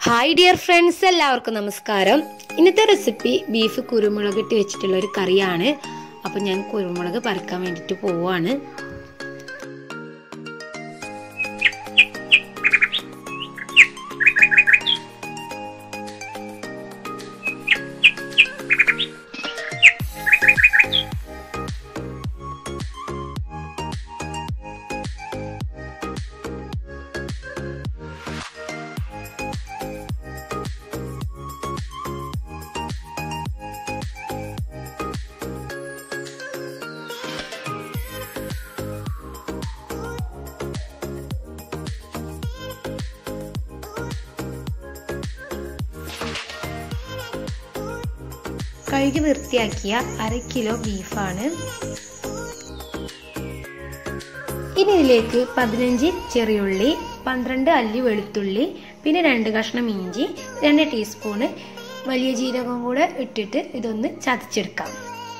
hi dear friends എല്ലാവർക്കും നമസ്കാരം ഇന്നത്തെ റെസിപ്പി ബീഫ് കുരുമുളക് ഇട്ട് വെച്ചിട്ടുള്ള ഒരു കറിയാണ് അപ്പം ഞാൻ കുരുമുളക് പറിക്കാൻ വേണ്ടിയിട്ട് പോവാണ് കഴുകി വൃത്തിയാക്കിയ അര കിലോ ബീഫാണ് ഇനി ഇതിലേക്ക് പതിനഞ്ച് ചെറിയുള്ളി പന്ത്രണ്ട് അല്ലി വെളുത്തുള്ളി പിന്നെ രണ്ട് കഷ്ണം ഇഞ്ചി രണ്ട് ടീസ്പൂണ് വലിയ ജീരകം കൂടെ ഇട്ടിട്ട് ഇതൊന്ന് ചതച്ചെടുക്കാം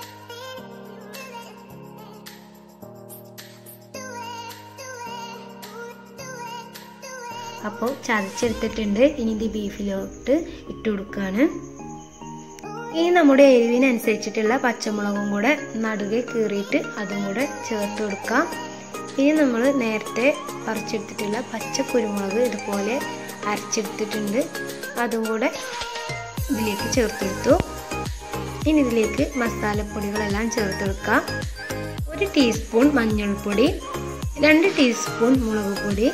അപ്പോൾ ചതച്ചെടുത്തിട്ടുണ്ട് ഇനി ഇത് ബീഫിലോട്ട് ഇട്ട് കൊടുക്കുകയാണ് ഇനി നമ്മുടെ എരിവിനനുസരിച്ചിട്ടുള്ള പച്ചമുളകും കൂടെ നടുകെ കീറിയിട്ട് അതും കൂടെ ചേർത്ത് കൊടുക്കാം ഇനി നമ്മൾ നേരത്തെ പറിച്ചെടുത്തിട്ടുള്ള പച്ച കുരുമുളക് ഇതുപോലെ അരച്ചെടുത്തിട്ടുണ്ട് അതും കൂടെ ഇതിലേക്ക് ചേർത്തെടുത്തു ഇനി ഇതിലേക്ക് മസാലപ്പൊടികളെല്ലാം ചേർത്ത് കൊടുക്കാം ഒരു ടീസ്പൂൺ മഞ്ഞൾപ്പൊടി രണ്ട് ടീസ്പൂൺ മുളക് പൊടി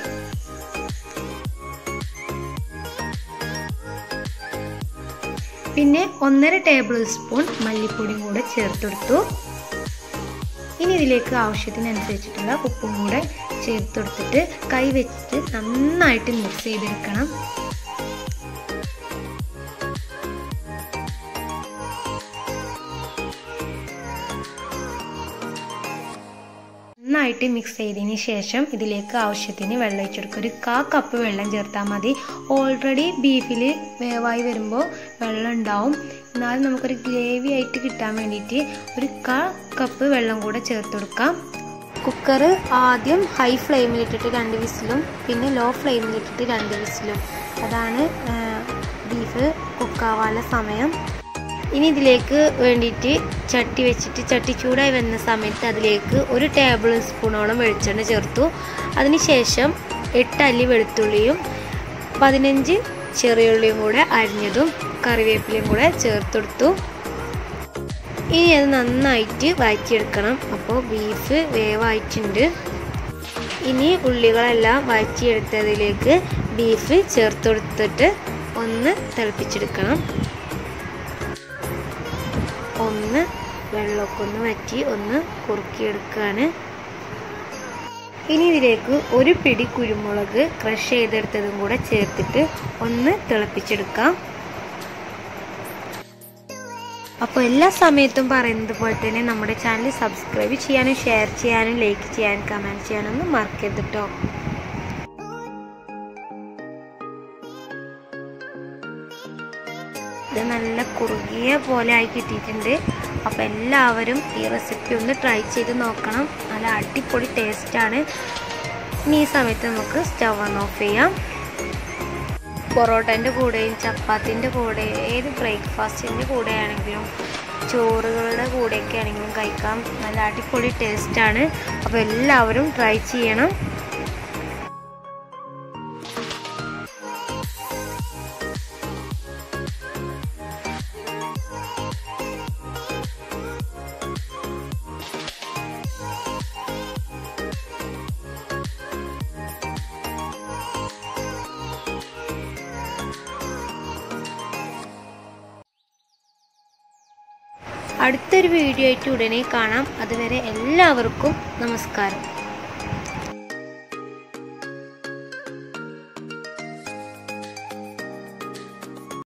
പിന്നെ ഒന്നര ടേബിൾ സ്പൂൺ മല്ലിപ്പൊടിയും കൂടെ ചേർത്തെടുത്തു ഇനി ഇതിലേക്ക് ആവശ്യത്തിനനുസരിച്ചിട്ടുള്ള ഉപ്പും കൂടെ ചേർത്തെടുത്തിട്ട് കൈ വെച്ചിട്ട് നന്നായിട്ട് മിക്സ് ചെയ്തെടുക്കണം നന്നായിട്ട് മിക്സ് ചെയ്തതിന് ശേഷം ഇതിലേക്ക് ആവശ്യത്തിന് വെള്ളം ഒഴിച്ചെടുക്കുക ഒരു കാ കപ്പ് വെള്ളം ചേർത്താൽ മതി ഓൾറെഡി ബീഫിൽ വേവായി വരുമ്പോൾ വെള്ളം ഉണ്ടാവും എന്നാലും നമുക്കൊരു ഗ്രേവി ആയിട്ട് കിട്ടാൻ വേണ്ടിയിട്ട് ഒരു കാ കപ്പ് വെള്ളം കൂടെ ചേർത്ത് കൊടുക്കാം കുക്കർ ആദ്യം ഹൈ ഫ്ലെയിമിലിട്ടിട്ട് രണ്ട് വിസിലും പിന്നെ ലോ ഫ്ലെയിമിലിട്ടിട്ട് രണ്ട് വിസിലും അതാണ് ബീഫ് കുക്കാവാനുള്ള സമയം ഇനി ഇതിലേക്ക് വേണ്ടിയിട്ട് ചട്ടി വെച്ചിട്ട് ചട്ടി ചൂടായി വരുന്ന സമയത്ത് അതിലേക്ക് ഒരു ടേബിൾ സ്പൂണോളം വെളിച്ചെണ്ണ ചേർത്തു അതിനുശേഷം എട്ട് അല്ലി വെളുത്തുള്ളിയും പതിനഞ്ച് ചെറിയുള്ളിയും കൂടെ അരിഞ്ഞതും കറിവേപ്പിലയും കൂടെ ചേർത്തെടുത്തു ഇനി അത് നന്നായിട്ട് വഴറ്റിയെടുക്കണം അപ്പോൾ ബീഫ് വേവായിട്ടുണ്ട് ഇനി ഉള്ളികളെല്ലാം വഴറ്റിയെടുത്തതിലേക്ക് ബീഫ് ചേർത്തെടുത്തിട്ട് ഒന്ന് തിളപ്പിച്ചെടുക്കണം ഒന്ന് വെള്ളമൊക്കെ ഒന്ന് വറ്റി ഒന്ന് കുറുക്കിയെടുക്കുകയാണ് ഇനി ഇതിലേക്ക് ഒരു പിടി കുരുമുളക് ക്രഷ് ചെയ്തെടുത്തതും കൂടെ ചേർത്തിട്ട് ഒന്ന് തിളപ്പിച്ചെടുക്കാം അപ്പോൾ എല്ലാ സമയത്തും പറയുന്നത് പോലെ തന്നെ നമ്മുടെ ചാനൽ സബ്സ്ക്രൈബ് ചെയ്യാനും ഷെയർ ചെയ്യാനും ലൈക്ക് ചെയ്യാനും കമൻറ്റ് ചെയ്യാനൊന്നും മറക്കരുത് കേട്ടോ ഇത് നല്ല കുറുകിയ പോലെ ആയി കിട്ടിയിട്ടുണ്ട് അപ്പോൾ എല്ലാവരും ഈ റെസിപ്പി ഒന്ന് ട്രൈ ചെയ്ത് നോക്കണം നല്ല അടിപൊളി ടേസ്റ്റാണ് ഇനി ഈ സമയത്ത് നമുക്ക് സ്റ്റവ് ഓൺ ഓഫ് ചെയ്യാം പൊറോട്ടൻ്റെ കൂടെയും ചപ്പാത്തിൻ്റെ കൂടെ ഏത് ബ്രേക്ക്ഫാസ്റ്റിൻ്റെ കൂടെ ആണെങ്കിലും ചോറുകളുടെ കൂടെയൊക്കെ ആണെങ്കിലും കഴിക്കാം നല്ല അടിപൊളി ടേസ്റ്റാണ് അപ്പോൾ എല്ലാവരും ട്രൈ ചെയ്യണം അടുത്തൊരു വീഡിയോ ആയിട്ട് ഉടനെ കാണാം അതുവരെ എല്ലാവർക്കും നമസ്കാരം